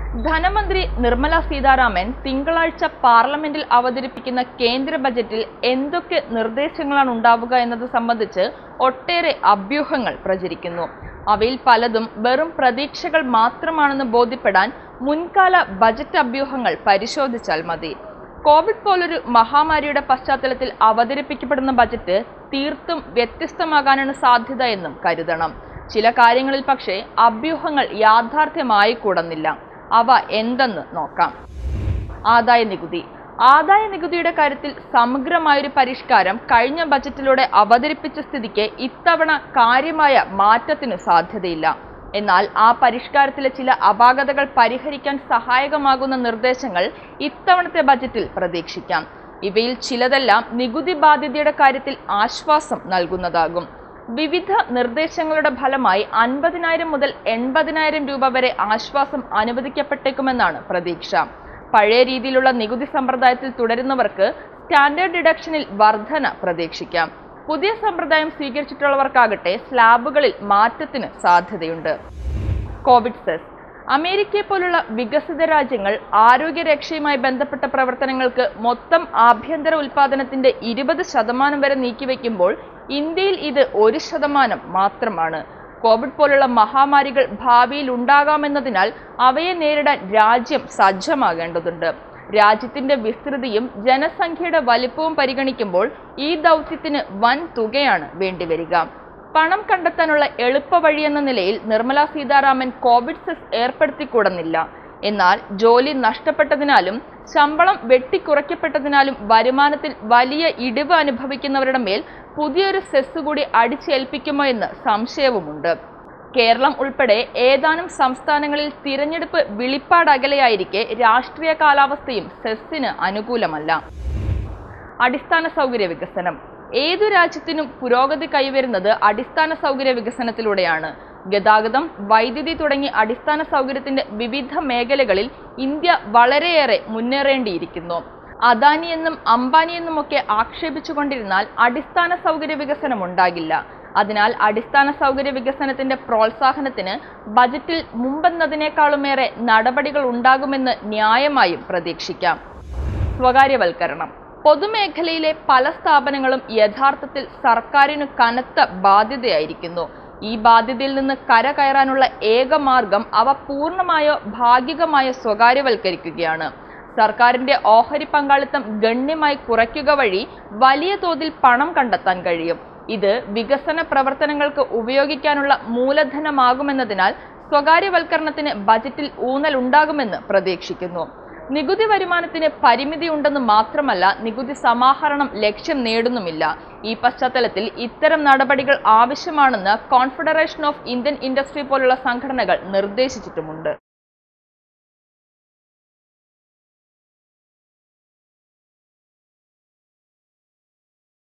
ധനമന്ത്രി നിർമ്മല സീതാരാമൻ തിങ്കളാഴ്ച പാർലമെന്റിൽ അവതരിപ്പിക്കുന്ന കേന്ദ്ര ബജറ്റിൽ എന്തൊക്കെ നിർദ്ദേശങ്ങളാണ് ഉണ്ടാവുക എന്നത് സംബന്ധിച്ച് ഒട്ടേറെ അഭ്യൂഹങ്ങൾ പ്രചരിക്കുന്നു അവയിൽ പലതും വെറും പ്രതീക്ഷകൾ മാത്രമാണെന്ന് ബോധ്യപ്പെടാൻ മുൻകാല ബജറ്റ് അഭ്യൂഹങ്ങൾ പരിശോധിച്ചാൽ മതി കോവിഡ് പോലൊരു മഹാമാരിയുടെ പശ്ചാത്തലത്തിൽ അവതരിപ്പിക്കപ്പെടുന്ന ബജറ്റ് തീർത്തും വ്യത്യസ്തമാകാനാണ് സാധ്യത എന്നും കരുതണം ചില കാര്യങ്ങളിൽ പക്ഷേ അഭ്യൂഹങ്ങൾ യാഥാർത്ഥ്യമായി കൂടുന്നില്ല അവ എന്തെന്ന് നോക്കാം ആദായ നികുതി ആദായ നികുതിയുടെ കാര്യത്തിൽ സമഗ്രമായൊരു പരിഷ്കാരം കഴിഞ്ഞ ബജറ്റിലൂടെ അവതരിപ്പിച്ച സ്ഥിതിക്ക് ഇത്തവണ കാര്യമായ മാറ്റത്തിന് സാധ്യതയില്ല എന്നാൽ ആ പരിഷ്കാരത്തിലെ ചില അപാകതകൾ പരിഹരിക്കാൻ സഹായകമാകുന്ന നിർദ്ദേശങ്ങൾ ഇത്തവണത്തെ ബജറ്റിൽ പ്രതീക്ഷിക്കാം ഇവയിൽ ചിലതെല്ലാം നികുതി ബാധ്യതയുടെ കാര്യത്തിൽ ആശ്വാസം നൽകുന്നതാകും വിവിധ നിർദ്ദേശങ്ങളുടെ ഫലമായി അൻപതിനായിരം മുതൽ എൺപതിനായിരം രൂപ വരെ ആശ്വാസം അനുവദിക്കപ്പെട്ടേക്കുമെന്നാണ് പ്രതീക്ഷ പഴയ രീതിയിലുള്ള നികുതി സമ്പ്രദായത്തിൽ തുടരുന്നവർക്ക് സ്റ്റാൻഡേർഡ് ഡിഡക്ഷനിൽ വർധന പ്രതീക്ഷിക്കാം പുതിയ സമ്പ്രദായം സ്വീകരിച്ചിട്ടുള്ളവർക്കാകട്ടെ സ്ലാബുകളിൽ മാറ്റത്തിന് സാധ്യതയുണ്ട് കോവിഡ് സെസ് അമേരിക്കയെ പോലുള്ള വികസിത രാജ്യങ്ങൾ ആരോഗ്യരക്ഷയുമായി ബന്ധപ്പെട്ട പ്രവർത്തനങ്ങൾക്ക് മൊത്തം ആഭ്യന്തര ഉൽപാദനത്തിന്റെ ഇരുപത് ശതമാനം വരെ നീക്കിവെക്കുമ്പോൾ ഇന്ത്യയിൽ ഇത് ഒരു ശതമാനം മാത്രമാണ് കോവിഡ് പോലുള്ള മഹാമാരികൾ ഭാവിയിൽ ഉണ്ടാകാമെന്നതിനാൽ അവയെ നേരിടാൻ രാജ്യം സജ്ജമാകേണ്ടതുണ്ട് രാജ്യത്തിന്റെ വിസ്തൃതിയും ജനസംഖ്യയുടെ വലിപ്പവും പരിഗണിക്കുമ്പോൾ ഈ ദൗത്യത്തിന് വൻ തുകയാണ് വേണ്ടിവരിക പണം കണ്ടെത്താനുള്ള എളുപ്പവഴി എന്ന നിലയിൽ നിർമ്മല സീതാരാമൻ കോവിഡ് സെസ് ഏർപ്പെടുത്തിക്കൂടുന്നില്ല എന്നാൽ ജോലി നഷ്ടപ്പെട്ടതിനാലും ശമ്പളം വെട്ടിക്കുറയ്ക്കപ്പെട്ടതിനാലും വരുമാനത്തിൽ വലിയ ഇടിവ് അനുഭവിക്കുന്നവരുടെ മേൽ പുതിയൊരു സെസ് കൂടി അടിച്ചേൽപ്പിക്കുമോ എന്ന് സംശയവുമുണ്ട് കേരളം ഉൾപ്പെടെ ഏതാനും സംസ്ഥാനങ്ങളിൽ തിരഞ്ഞെടുപ്പ് വിളിപ്പാടകലെയായിരിക്കെ രാഷ്ട്രീയ കാലാവസ്ഥയും സെസ്സിന് അനുകൂലമല്ല അടിസ്ഥാന സൗകര്യ വികസനം ഏതു രാജ്യത്തിനും പുരോഗതി കൈവരുന്നത് അടിസ്ഥാന സൗകര്യ വികസനത്തിലൂടെയാണ് ഗതാഗതം വൈദ്യുതി തുടങ്ങി അടിസ്ഥാന സൗകര്യത്തിന്റെ വിവിധ മേഖലകളിൽ ഇന്ത്യ വളരെയേറെ മുന്നേറേണ്ടിയിരിക്കുന്നു അദാനി എന്നും അംബാനി എന്നുമൊക്കെ ആക്ഷേപിച്ചുകൊണ്ടിരുന്നാൽ അടിസ്ഥാന സൗകര്യ വികസനം ഉണ്ടാകില്ല അതിനാൽ അടിസ്ഥാന സൗകര്യ വികസനത്തിന്റെ പ്രോത്സാഹനത്തിന് ബജറ്റിൽ മുമ്പെന്നതിനേക്കാളുമേറെ നടപടികൾ ഉണ്ടാകുമെന്ന് ന്യായമായും പ്രതീക്ഷിക്കാം സ്വകാര്യവൽക്കരണം പൊതുമേഖലയിലെ പല സ്ഥാപനങ്ങളും യഥാർത്ഥത്തിൽ സർക്കാരിന് കനത്ത ബാധ്യതയായിരിക്കുന്നു ഈ ബാധ്യതയിൽ നിന്ന് കരകയറാനുള്ള ഏക മാർഗം അവ പൂർണ്ണമായോ ഭാഗികമായോ സ്വകാര്യവൽക്കരിക്കുകയാണ് സർക്കാരിന്റെ ഓഹരി പങ്കാളിത്തം ഗണ്യമായി കുറയ്ക്കുക വഴി വലിയ തോതിൽ പണം കണ്ടെത്താൻ കഴിയും ഇത് വികസന പ്രവർത്തനങ്ങൾക്ക് ഉപയോഗിക്കാനുള്ള മൂലധനമാകുമെന്നതിനാൽ സ്വകാര്യവൽക്കരണത്തിന് ബജറ്റിൽ ഊന്നൽ ഉണ്ടാകുമെന്ന് പ്രതീക്ഷിക്കുന്നു നികുതി വരുമാനത്തിന് പരിമിതിയുണ്ടെന്ന് മാത്രമല്ല നികുതി സമാഹരണം ലക്ഷ്യം നേടുന്നുമില്ല ഈ പശ്ചാത്തലത്തിൽ ഇത്തരം നടപടികൾ ആവശ്യമാണെന്ന് കോൺഫെഡറേഷൻ ഓഫ് ഇന്ത്യൻ ഇൻഡസ്ട്രി പോലുള്ള സംഘടനകൾ നിർദ്ദേശിച്ചിട്ടുമുണ്ട്